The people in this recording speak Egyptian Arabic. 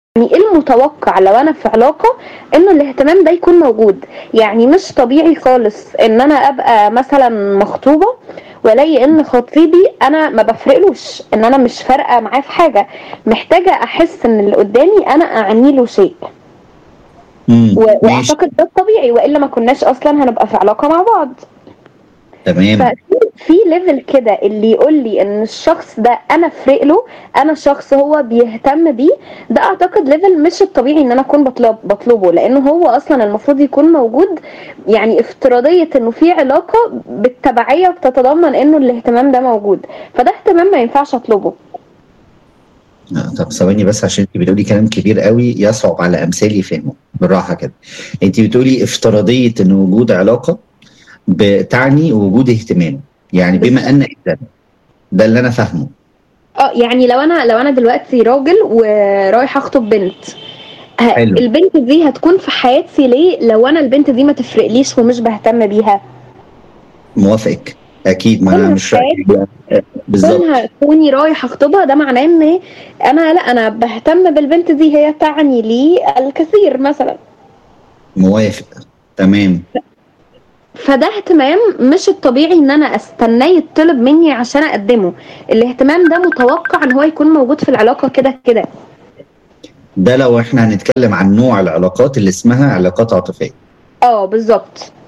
يعني ايه المتوقع لو انا في علاقه انه الاهتمام ده يكون موجود يعني مش طبيعي خالص ان انا ابقى مثلا مخطوبه والاقي ان خطيبي انا ما بفرقلوش ان انا مش فارقه معاه في حاجه محتاجه احس ان اللي قدامي انا اعني له شيء امم و- ماشي واعتقد ده الطبيعي والا ما كناش اصلا هنبقى في علاقه مع بعض تمام ففي في ليفل كده اللي يقول لي ان الشخص ده انا فرق له انا شخص هو بيهتم بيه ده اعتقد ليفل مش الطبيعي ان انا اكون بطلب بطلبه لانه هو اصلا المفروض يكون موجود يعني افتراضيه انه في علاقه بالتبعيه بتتضمن انه الاهتمام ده موجود فده اهتمام ما ينفعش اطلبه آه، طب ثواني بس عشان انت بتقولي كلام كبير قوي يصعب على امثالي فهمه بالراحه كده انت بتقولي افتراضيه ان وجود علاقه بتعني وجود اهتمام يعني بما ان ده ده اللي انا فاهمه اه يعني لو انا لو انا دلوقتي راجل ورايح اخطب بنت ه- حلو. البنت دي هتكون في حياتي ليه لو انا البنت دي ما تفرقليش ومش بهتم بيها موافقك اكيد ما انا كونها مش حياتي. بالظبط كونها كوني رايح اخطبها ده معناه ان إيه؟ انا لا انا بهتم بالبنت دي هي تعني لي الكثير مثلا موافق تمام فده اهتمام مش الطبيعي ان انا استناه يطلب مني عشان اقدمه الاهتمام ده متوقع ان هو يكون موجود في العلاقه كده كده ده لو احنا هنتكلم عن نوع العلاقات اللي اسمها علاقات عاطفيه اه بالظبط